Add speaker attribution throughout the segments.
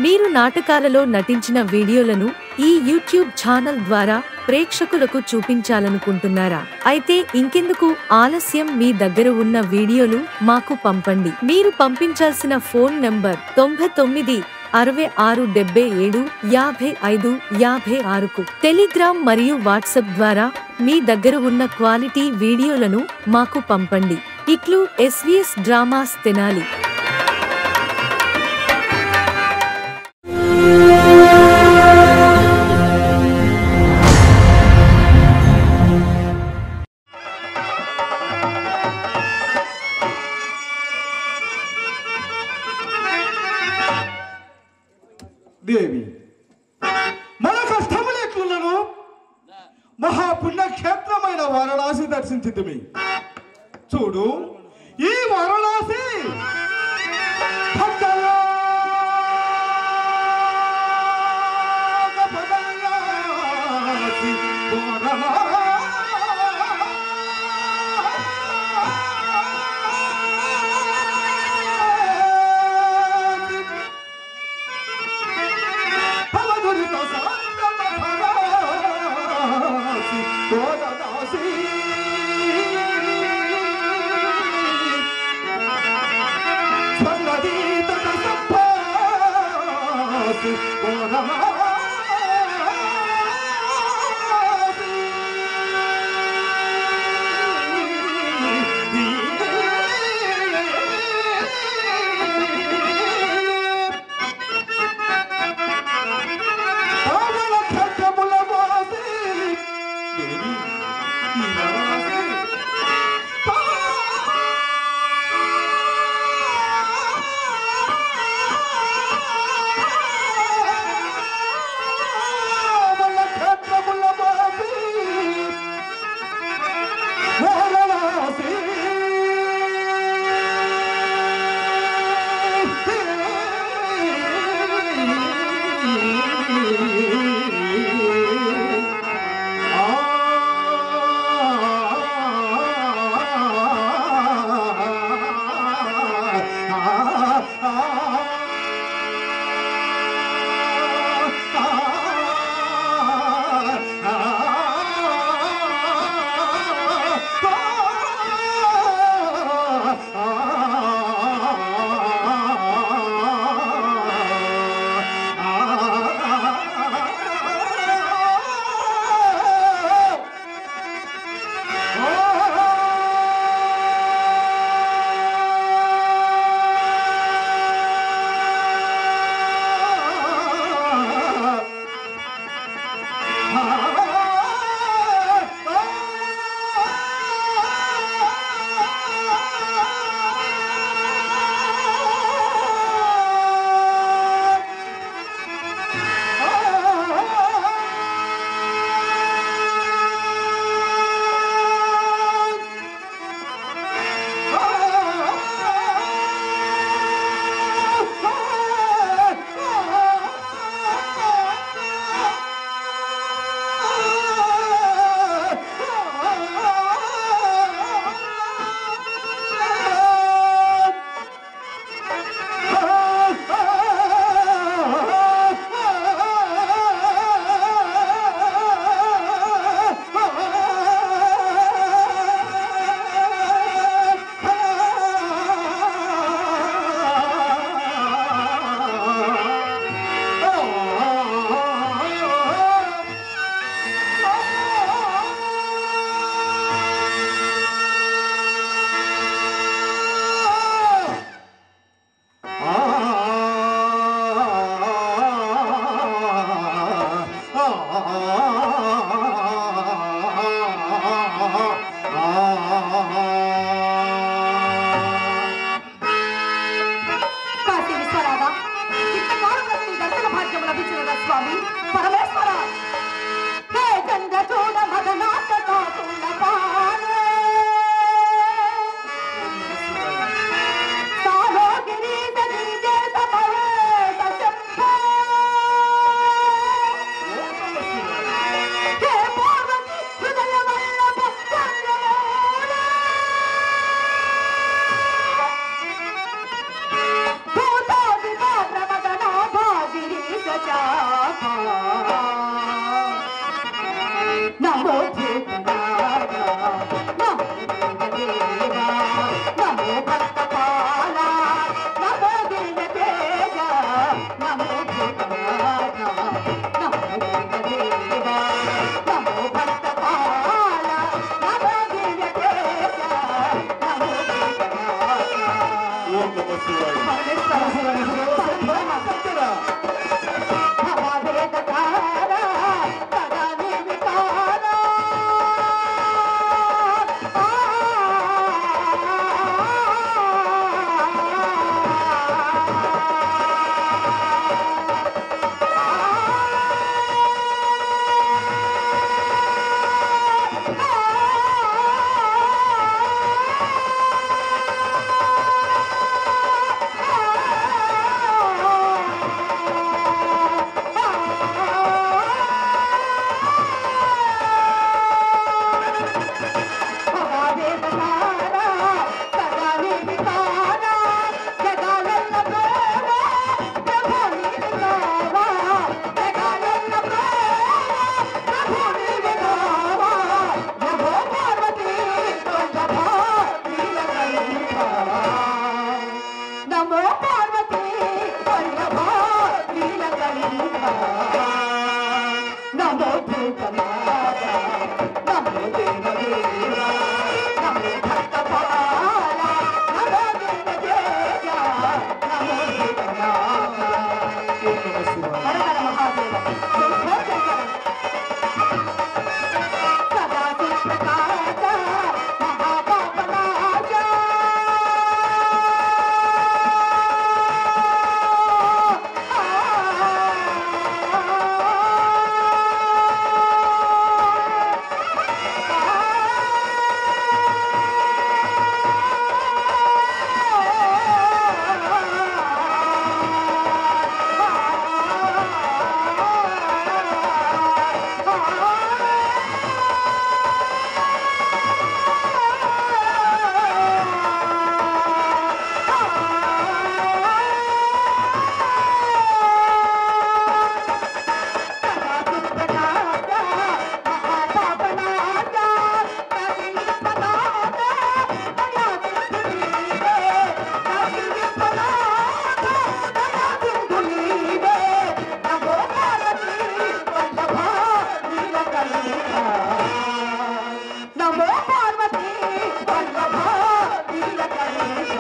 Speaker 1: మీరు నాటకాలలో నటించిన వీడియోలను ఈ యూట్యూబ్ ఛానల్ ద్వారా ప్రేక్షకులకు చూపించాలనుకుంటున్నారా అయితే ఇంకెందుకు ఆలస్యం మీ దగ్గర ఉన్న వీడియోలు మాకు పంపండి మీరు పంపించాల్సిన ఫోన్ నంబర్ తొంభై తొమ్మిది అరవై ఆరు డెబ్బై ఏడు యాభై ఐదు యాభై ఆరుకు టెలిగ్రామ్ మరియు వాట్సాప్ ద్వారా మీ దగ్గర ఉన్న క్వాలిటీ వీడియోలను మాకు పంపండి ఇట్లు ఎస్వీఎస్ డ్రామాస్ తెనాలి
Speaker 2: దేవి మన కష్టములు ఎట్లున్నాను మహాపుణ్యక్షేత్రమైన వారణాసి దర్శించితిమి చూడు ఈ వారణాసి భక్తలోకపదయాసి వారణాసి. భవదురిత సంగమ భరాసి కోదదాసి. స్వర్ణదీత సంభాసి కోదమాసి. పావన ఖడ్గముల మోసి దేవి ఈ వరసి నమ శివాయ
Speaker 3: పరమేశ్వర
Speaker 2: సత్యరా
Speaker 3: భవవేదకార సదా నిర్వికార భవవేదకార సదా నిర్వికార జగాలల్ల ప్రేమ ప్రభు నిర్వికార జగాలల్ల ప్రేమ ప్రభు నిర్వికార నమో పార్వతీ వల్లభ నీలకంఠ నమో పార్వతీ వల్లభ నీలకంఠ నమో భూతనాథ నమో దేవదేవ నమో భక్తపాల నమో దేవదేవ నమో భూతనాథ
Speaker 2: నమ శివాయ
Speaker 3: హర హర మహాదేవ శంభో శంకర సదా సుప్రకాశ మహాపాపనాశ నమో పార్వతీ వల్లభ నీలకంఠ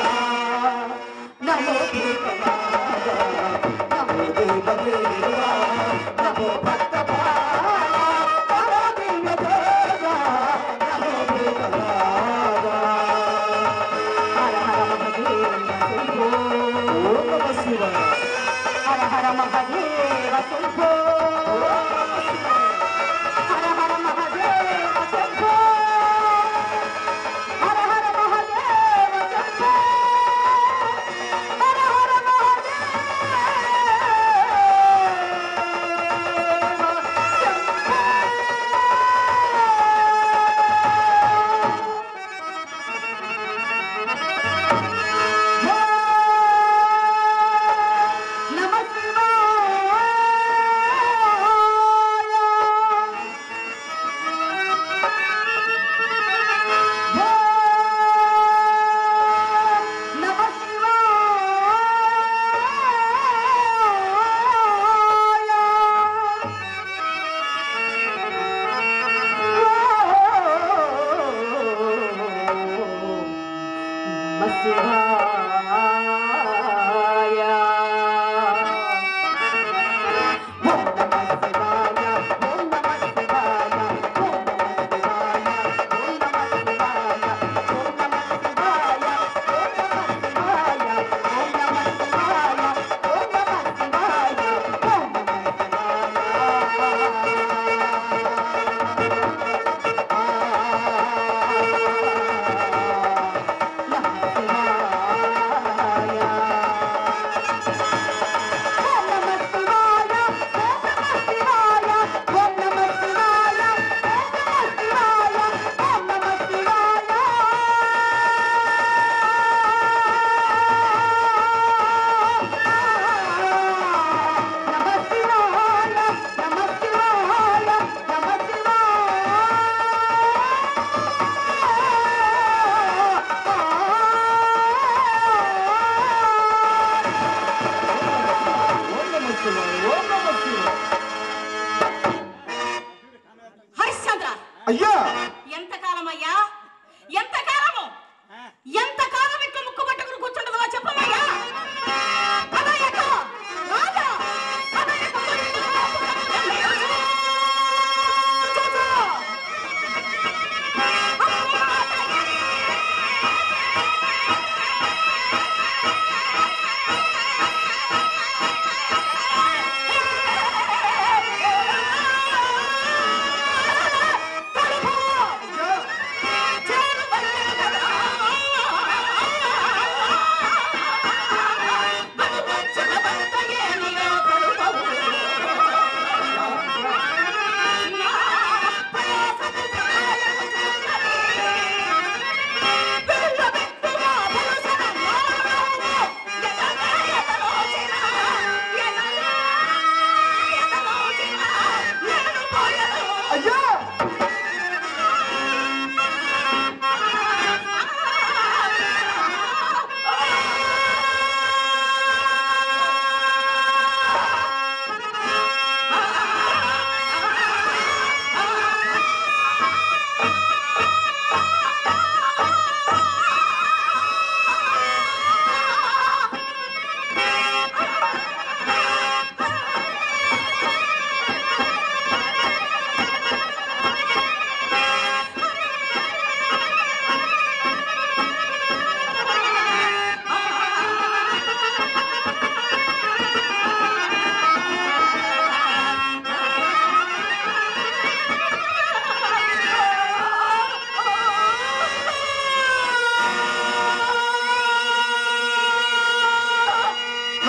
Speaker 3: నమో భూతనాథ నమో దేవదేవ నమో భక్తపాల నమో దేవదేవ నమో భూతనాథ హర హర మహదేవ శంభో
Speaker 2: ఓం నమ శివాయ
Speaker 3: హర హర మహదేవ శంభో హర హర మహదేవ శంభో హర హర మహదేవ శంభో హర హర నమ శివాయ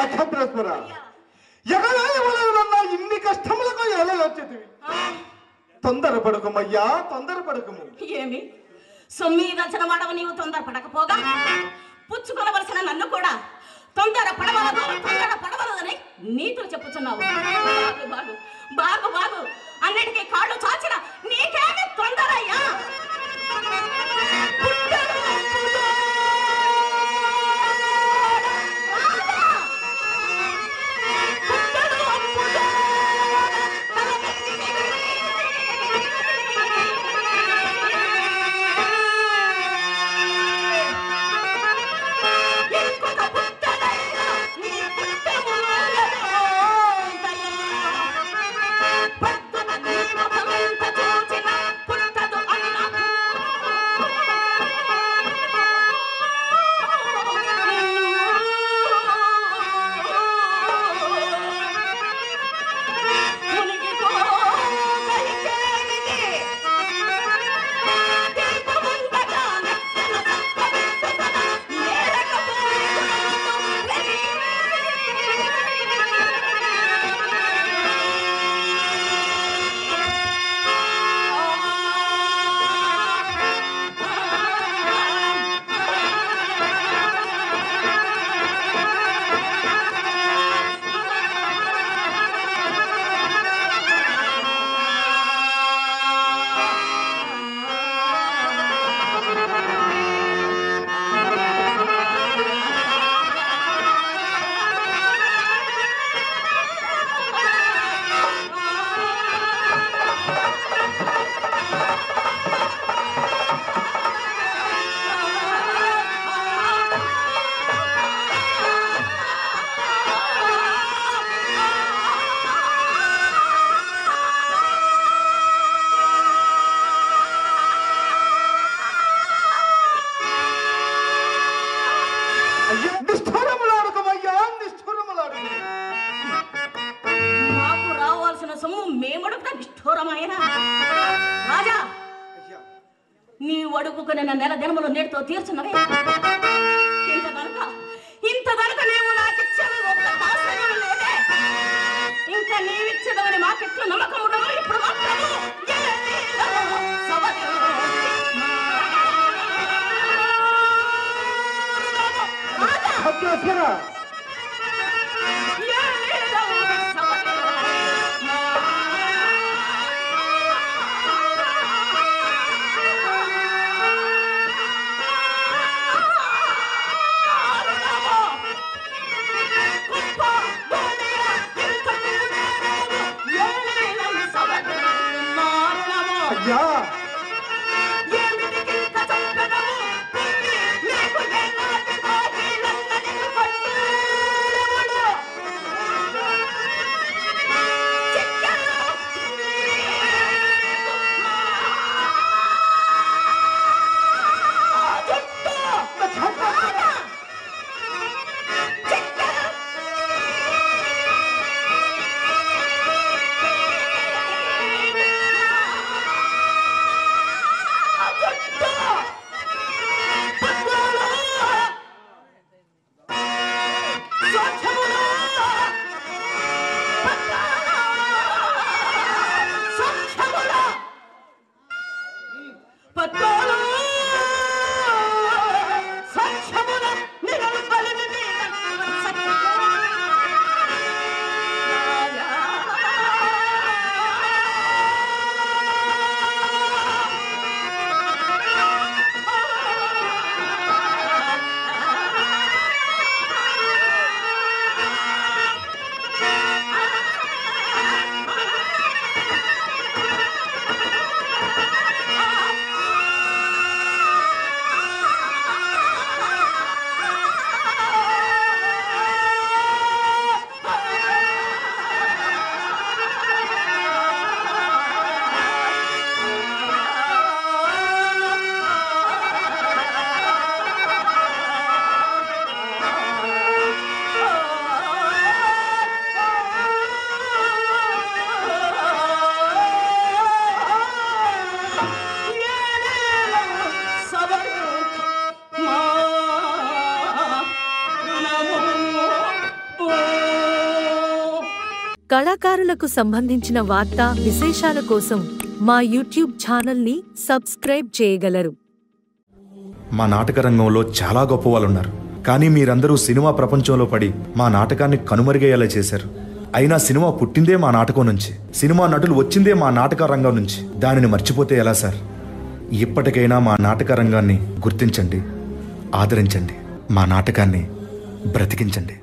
Speaker 2: నక్షత్రేశ్వర ఎగవేళ వలన ఇన్ని కష్టములకు ఎలా వచ్చేటివి తొందరపడకమయ్యా తొందరపడకము
Speaker 4: ఏమి సొమ్మి దర్శన వాడవ నీవు తొందర పడకపోగా పుచ్చుకొనవలసిన నన్ను కూడా తొందర పడవలదు తొందర పడవలదని నీతులు చెప్పుచున్నావు బాగు బాగు బాగు బాగు అన్నిటికీ కాళ్ళు చాచిన నీకేమి తొందరయ్యా పుట్టడు అప్పుడో. రాధా! పుట్టడు అప్పుడో. ఇంకొక పుట్టడైనా నీ పుట్టములలో పద్దున నీ ముఖమెంత చూచిన పుట్టదు అన్నకు. మునిగిపోగలిగేమిటి? దీపముందగా నెత్తన చక్కబెట్టుదల
Speaker 2: అయ్యా నిష్ఠూరములాడుకమయ్యా నిష్ఠూరములాడుకు
Speaker 4: మాకు రావాల్సిన సొమ్ము మేమడుగుట నిష్ఠూరమైన రాజా
Speaker 2: అయ్యా
Speaker 4: నీ అడుగుకున్న నెల దినములు నేటితో తీర్చున్నవే ఇంత కనుక ఇంత కనుక నీవు నాకిచ్చేది ఒక్క ఆశ్రయం లేదే ఇంకా నీవిచ్చేదవని మాకెట్లు నమ్మకం ఉండదు ఇప్పుడు మాత్రము ఎల్లవేళ సవతి. రాజా
Speaker 2: నక్షత్రేశ్వర
Speaker 4: ఎల్లవేళ సవతి.
Speaker 2: అయ్యా
Speaker 1: కళాకారులకు సంబంధించిన వార్తా విశేషాల కోసం మా యూట్యూబ్ ఛానల్ని సబ్స్క్రైబ్ చేయగలరు
Speaker 5: మా నాటక రంగంలో చాలా గొప్ప వాళ్ళు ఉన్నారు కానీ మీరందరూ సినిమా ప్రపంచంలో పడి మా నాటకాన్ని కనుమరుగయ్యేలా చేశారు అయినా సినిమా పుట్టిందే మా నాటకం నుంచి సినిమా నటులు వచ్చిందే మా నాటక రంగం నుంచి దానిని మర్చిపోతే ఎలా సార్ ఇప్పటికైనా మా నాటక రంగాన్ని గుర్తించండి ఆదరించండి మా నాటకాన్ని బ్రతికించండి